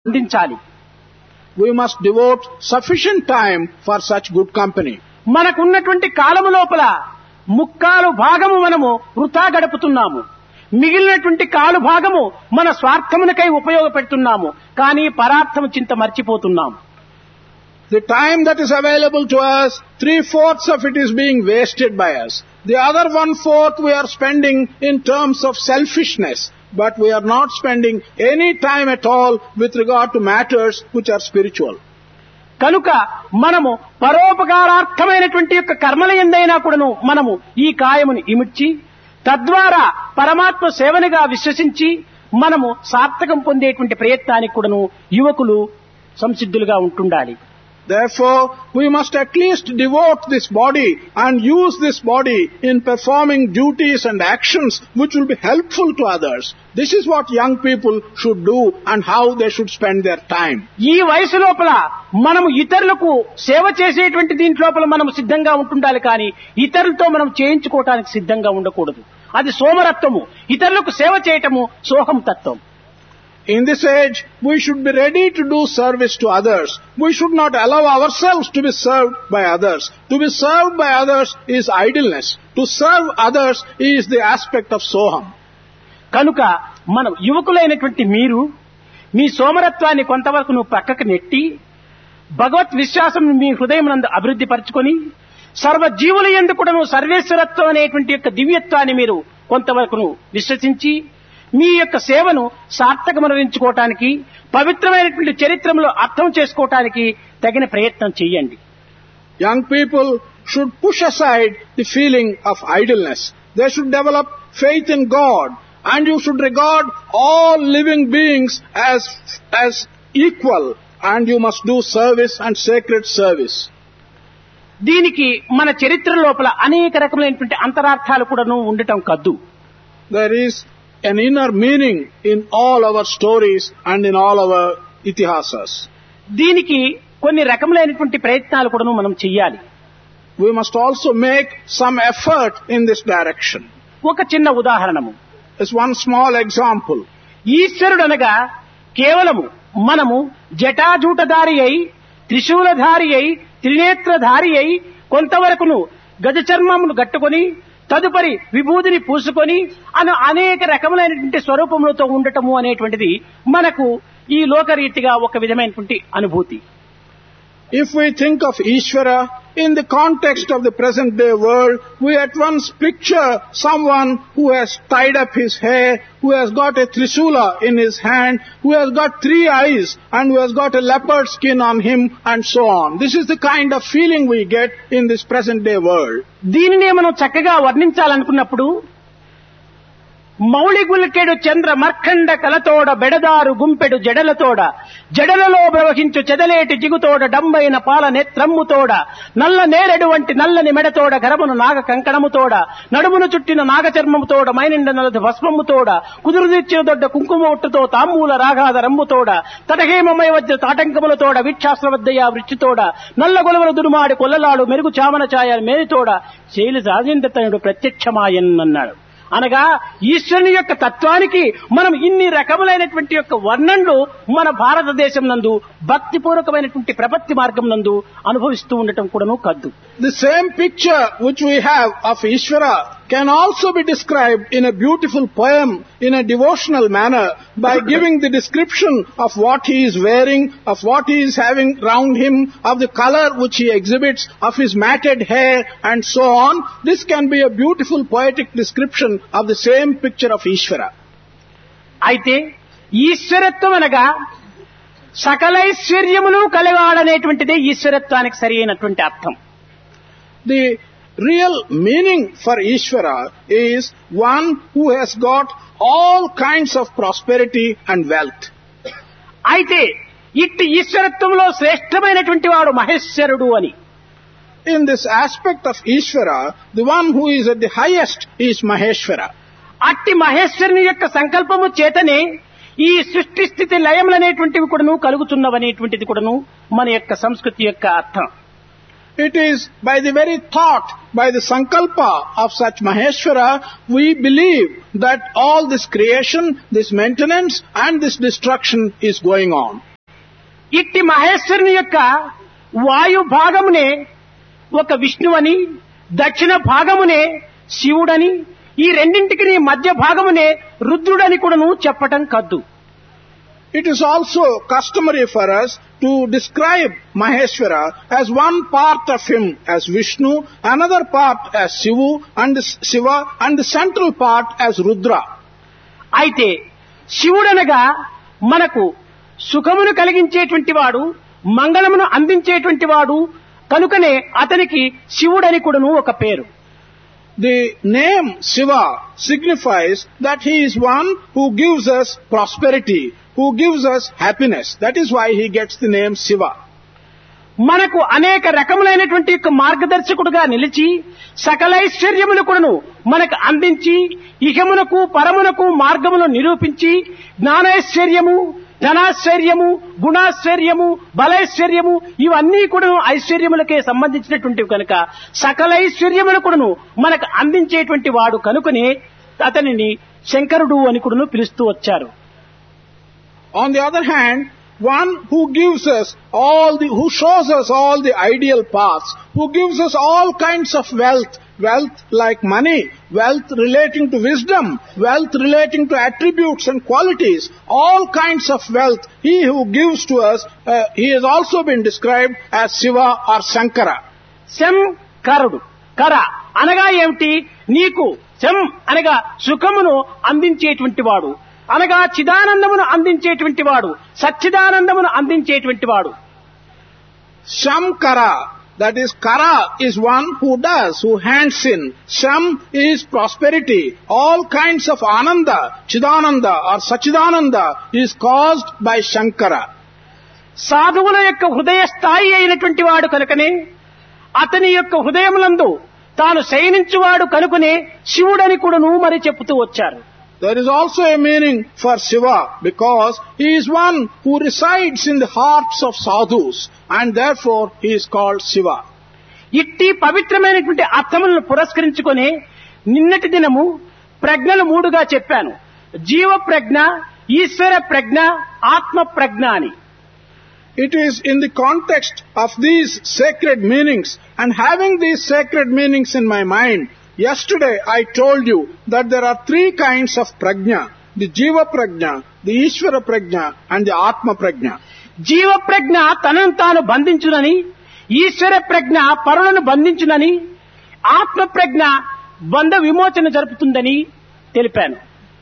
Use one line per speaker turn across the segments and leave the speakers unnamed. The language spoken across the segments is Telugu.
అందించాలి
We must devote sufficient time for such good company.
మనకున్నటువంటి కాలము లోపల ముక్కాలు భాగము మనము వృథా గడుపుతున్నాము మిగిలినటువంటి కాలు భాగము మన స్వార్థమునకై ఉపయోగపెడుతున్నాము కానీ పరార్థము చింత మర్చిపోతున్నాము
The time that is available to us, three fourths of it is being wasted by us. The other one fourth we are spending in terms of selfishness, but we are not spending any time at all with regard to matters which are spiritual.
కనుక మనము పరోపకారార్థమైనటువంటి యొక్క కర్మల ఎందైనా కూడాను మనము ఈ కాయమును ఇమిడ్చి తద్వారా పరమాత్మ సేవనిగా విశ్వసించి మనము సార్థకం పొందేటువంటి ప్రయత్నానికి కూడాను యువకులు సంసిద్ధులుగా ఉంటుండాలి
Therefore, we must at least devote this body and use this body in performing duties and actions which will be helpful to others. This is what young people should do and how they should spend their time.
ఈ వయసు లోపల మనము ఇతరులకు సేవ చేసేటువంటి దీంట్లోపల మనం సిద్ధంగా ఉంటుండాలి కానీ ఇతరులతో మనం చేయించుకోవటానికి సిద్ధంగా ఉండకూడదు అది సోమరత్వము ఇతరులకు సేవ చేయటము సోహం తత్వం
In this age, we should be ready to do service to others. We should not allow ourselves to be served by others. To be served by others is idleness. To serve others is the aspect of Soham.
కనుక మనం యువకులైనటువంటి మీరు మీ సోమరత్వాన్ని కొంతవరకు నువ్వు పక్కకు నెట్టి భగవత్ విశ్వాసం మీ హృదయం నందు అభివృద్ధి పరచుకొని సర్వజీవుల ఎందు కూడా నువ్వు సర్వేశ్వరత్వం అనేటువంటి యొక్క దివ్యత్వాన్ని మీరు కొంతవరకు విశ్వసించి మీ యొక్క సేవను సార్థకమనుభవించుకోవటానికి పవిత్రమైనటువంటి చరిత్రలో అర్థం చేసుకోవటానికి తగిన ప్రయత్నం చేయండి
Young people should push aside the feeling of idleness. They should develop faith in God and you should regard all living beings as, as equal and you must do service and sacred service.
దీనికి మన చరిత్ర లోపల అనేక రకములైనటువంటి అంతరార్థాలు కూడాను ఉండటం కద్దు
There is an inner meaning in all our stories and in all our itihasas.
దీనికి కొన్ని రకములైనటువంటి ప్రయత్నాలు కూడాను మనం చెయ్యాలి
We must also make some effort in this direction.
ఒక చిన్న ఉదాహరణము
As one small example.
ఈశ్వరుడు అనగా కేవలము మనము జటాజూటధారి అయి త్రిశూలధారి అయి త్రినేత్రధారి అయి కొంతవరకును గజ చర్మమును గట్టుకొని తదుపరి విభూతిని పూసుకొని అను అనేక రకములైనటువంటి స్వరూపములతో ఉండటము అనేటువంటిది మనకు ఈ లోకరీతిగా ఒక విధమైనటువంటి అనుభూతి
If we think of Ishvara in the context of the present day world, we at once picture someone who has tied up his hair, who has got a trisula in his hand, who has got three eyes, and who has got a leopard skin on him, and so on. This is the kind of feeling we get in this present day world.
దీనినే మనం చక్కగా వర్ణించాలనుకున్నప్పుడు మౌళి గుల్కెడు చంద్ర మర్ఖండ కలతోడ బెడదారు గుంపెడు జడలతోడ జడలలో ప్రవహించు చెదలేటి జిగుతోడ డంబైన పాల నేత్రమ్ముతోడ నల్ల నేరెడు వంటి నల్లని మెడతోడ గరమును నాగ కంకణముతోడ నడుమును చుట్టిన నాగ చర్మముతోడ మైనిండ నలది భస్మముతోడ కుదురుదిచ్చిన దొడ్డ కుంకుమ ఒట్టుతో తాంబూల రాగాద రమ్ముతోడ తటహేమమయ వద్ద తాటంకములతోడ విక్షాస్త్రవద్దయ వృచ్చితోడ నల్ల గొలవలు దురుమాడి కొల్లలాడు మెరుగు చామన ఛాయ మేరితోడ శైలి రాజేంద్రతనుడు ప్రత్యక్షమాయన్ అన్నాడు అనగా ఈశ్వరుని యొక్క తత్వానికి మనం ఇన్ని రకములైనటువంటి యొక్క వర్ణనలు మన భారతదేశం నందు భక్తిపూర్వకమైనటువంటి ప్రపత్తి మార్గం నందు అనుభవిస్తూ ఉండటం కూడాను కద్దు
The same picture which we have of Ishvara can also be described in a beautiful poem in a devotional manner by giving the description of what he is wearing, of what he is having round him, of the color which he exhibits, of his matted hair and so on. This can be a beautiful poetic description of the same picture of Ishvara.
అయితే ఈశ్వరత్వం అనగా సకలైశ్వర్యములు కలగాడనేటువంటిదే ఈశ్వరత్వానికి సరి అయినటువంటి అర్థం
The real meaning for Ishvara is one who has got all kinds of prosperity and wealth.
అయితే ఇట్టి ఈశ్వరత్వంలో శ్రేష్టమైనటువంటి వాడు మహేశ్వరుడు అని
In this aspect of Ishvara, the one who is at the highest is Maheshvara.
అట్టి మహేశ్వరుని యొక్క సంకల్పము చేతనే ఈ సృష్టి స్థితి లయములనేటువంటివి కూడాను కలుగుతున్నవనేటువంటిది కూడాను మన యొక్క సంస్కృతి యొక్క అర్థం
It is by the very thought, by the sankalpa of such Maheshwara, we believe that all this creation, this maintenance and this destruction is going on.
ఇట్టి మహేశ్వరుని యొక్క వాయు భాగమునే ఒక విష్ణువని దక్షిణ భాగమునే శివుడని ఈ రెండింటికి మధ్య భాగమునే రుద్రుడని కూడాను చెప్పటం కద్దు
It is also customary for us to describe Maheshwara as one part of him as Vishnu, another part as Shivu and Shiva, and the central part as Rudra.
అయితే శివుడనగా మనకు సుఖమును కలిగించేటువంటి వాడు మంగళమును అందించేటువంటి వాడు కనుకనే అతనికి శివుడని కూడాను ఒక పేరు
The name Shiva signifies that he is one who gives us prosperity, who gives us happiness. That is why he gets the name Shiva.
మనకు అనేక రకములైనటువంటి యొక్క మార్గదర్శకుడుగా నిలిచి సకలైశ్వర్యములు కూడాను మనకు అందించి ఇహమునకు పరమునకు మార్గమును నిరూపించి జ్ఞానైశ్వర్యము ధనాశ్వర్యము గుణాశ్వర్యము బలైశ్వర్యము ఇవన్నీ కూడా ఐశ్వర్యములకే సంబంధించినటువంటివి కనుక సకలైశ్వర్యములు కూడాను మనకు అందించేటువంటి వాడు కనుకనే అతనిని శంకరుడు అని కూడాను పిలుస్తూ వచ్చారు
On the other hand, one who gives us all the, who shows us all the ideal paths, who gives us all kinds of wealth, wealth like money, wealth relating to wisdom, wealth relating to attributes and qualities, all kinds of wealth, he who gives to us, uh, he has also been described as Shiva or Shankara.
శంకరుడు కర అనగా ఏమిటి నీకు శం అనగా సుఖమును అందించేటువంటి వాడు అనగా చిదానందమును అందించేటువంటి వాడు సచ్చిదానందమును అందించేటువంటి వాడు
Shamkara, that is Kara is one who does, who hands in. Sham is prosperity. All kinds of Ananda, Chidananda or Sachidananda is caused by Shankara.
సాధువుల యొక్క హృదయ స్థాయి అయినటువంటి వాడు కనుకనే అతని యొక్క హృదయములందు తాను శయనించువాడు కనుకనే శివుడని కూడాను మరి చెప్తూ వచ్చారు
There is also a meaning for Shiva because he is one who resides in the hearts of sadhus and therefore he is called Shiva.
ఇట్టి పవిత్రమైనటువంటి అర్థములను పురస్కరించుకొని నిన్నటి దినము ప్రజ్ఞలు మూడుగా చెప్పాను జీవ ప్రజ్ఞ ఈశ్వర ప్రజ్ఞ ఆత్మ ప్రజ్ఞ అని
It is in the context of these sacred meanings and having these sacred meanings in my mind, yesterday I told you that there are three kinds of prajna. The Jiva prajna, the Ishvara prajna and the Atma prajna.
జీవ ప్రజ్ఞ తనను తాను బంధించునని ఈశ్వర ప్రజ్ఞ పరులను బంధించునని ఆత్మ ప్రజ్ఞ బంధ విమోచన జరుపుతుందని తెలిపాను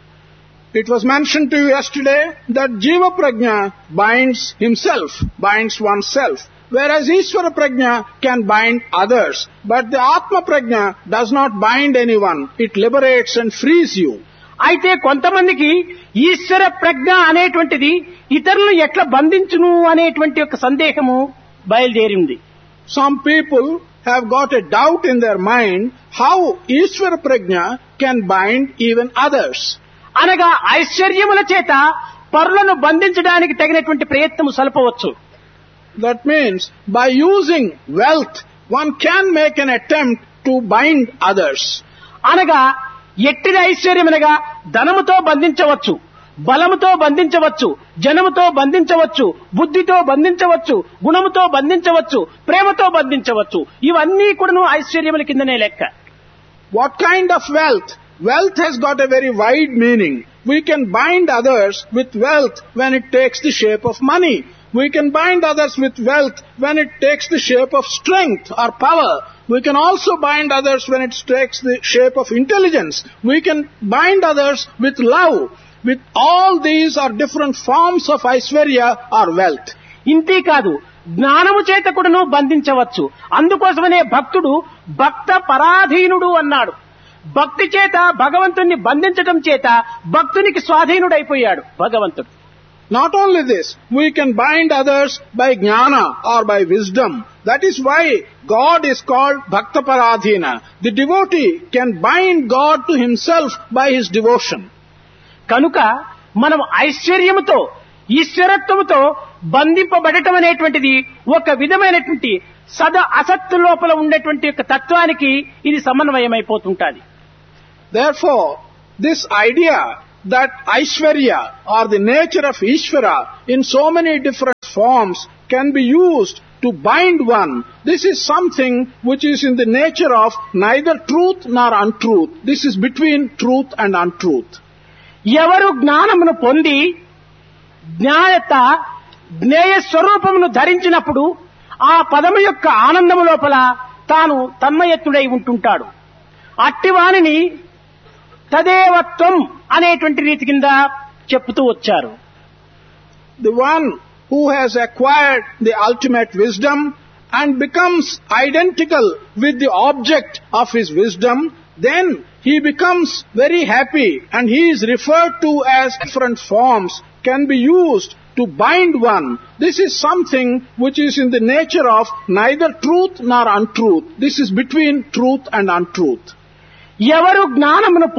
It was mentioned to you yesterday that Jiva prajna binds himself, binds oneself, whereas Ishvara prajna can bind others. But the Atma prajna does not bind anyone. It liberates and frees you.
అయితే కొంతమందికి ఈశ్వర ప్రజ్ఞ అనేటువంటిది ఇతరులను ఎట్లా బంధించును అనేటువంటి ఒక సందేహము బయలుదేరింది
Some people have got a doubt in their mind how Ishvara Prajna can bind even others.
అనగా ఐశ్వర్యముల చేత పరులను బంధించడానికి తగినటువంటి ప్రయత్నము సలపవచ్చు
That means by using wealth, one can make an attempt to bind others.
అనగా ఎట్టిది ఐశ్వర్యమనగా ధనముతో బంధించవచ్చు బలముతో బంధించవచ్చు జనముతో బంధించవచ్చు బుద్ధితో బంధించవచ్చు గుణముతో బంధించవచ్చు ప్రేమతో బంధించవచ్చు ఇవన్నీ కూడాను ఐశ్వర్యముల కిందనే లెక్క
What kind of wealth? Wealth has got a very wide meaning. We can bind others with wealth when it takes the shape of money. We can bind others with wealth when it takes the shape of strength or power. We can also bind others when it takes the shape of intelligence. We can bind others with love. With all these are different forms of Aishwarya or wealth.
ఇంతే కాదు జ్ఞానము చేత కూడాను బంధించవచ్చు అందుకోసమనే భక్తుడు భక్త పరాధీనుడు అన్నాడు భక్తి చేత భగవంతుణ్ణి బంధించటం చేత భక్తునికి స్వాధీనుడైపోయాడు భగవంతుడు
Not only this, we can bind others by jnana or by wisdom. That is why God is called Bhakta Paradhina. The devotee can bind God to himself by his devotion.
కనుక మనం ఐశ్వర్యముతో ఈశ్వరత్వముతో బంధింపబడటం అనేటువంటిది ఒక విధమైనటువంటి సద అసత్తు లోపల ఉండేటువంటి యొక్క తత్వానికి ఇది సమన్వయమైపోతుంటాది
Therefore, this idea that Aishwarya or the nature of Ishvara in so many different forms can be used to bind one. This is something which is in the nature of neither truth nor untruth. This is between truth and untruth.
ఎవరు జ్ఞానమును పొంది జ్ఞాయత జ్ఞేయ స్వరూపమును ధరించినప్పుడు ఆ పదము యొక్క ఆనందము లోపల తాను తన్మయత్తుడై ఉంటుంటాడు అట్టివానిని తదేవత్వం అనేటువంటి రీతి కింద చెప్పుతూ వచ్చారు
The one who has acquired the ultimate wisdom and becomes identical with the object of his wisdom, then he becomes very happy and he is referred to as different forms can be used to bind one. This is something which is in the nature of neither truth nor untruth. This is between truth and untruth.
ఎవరు జ్ఞానమును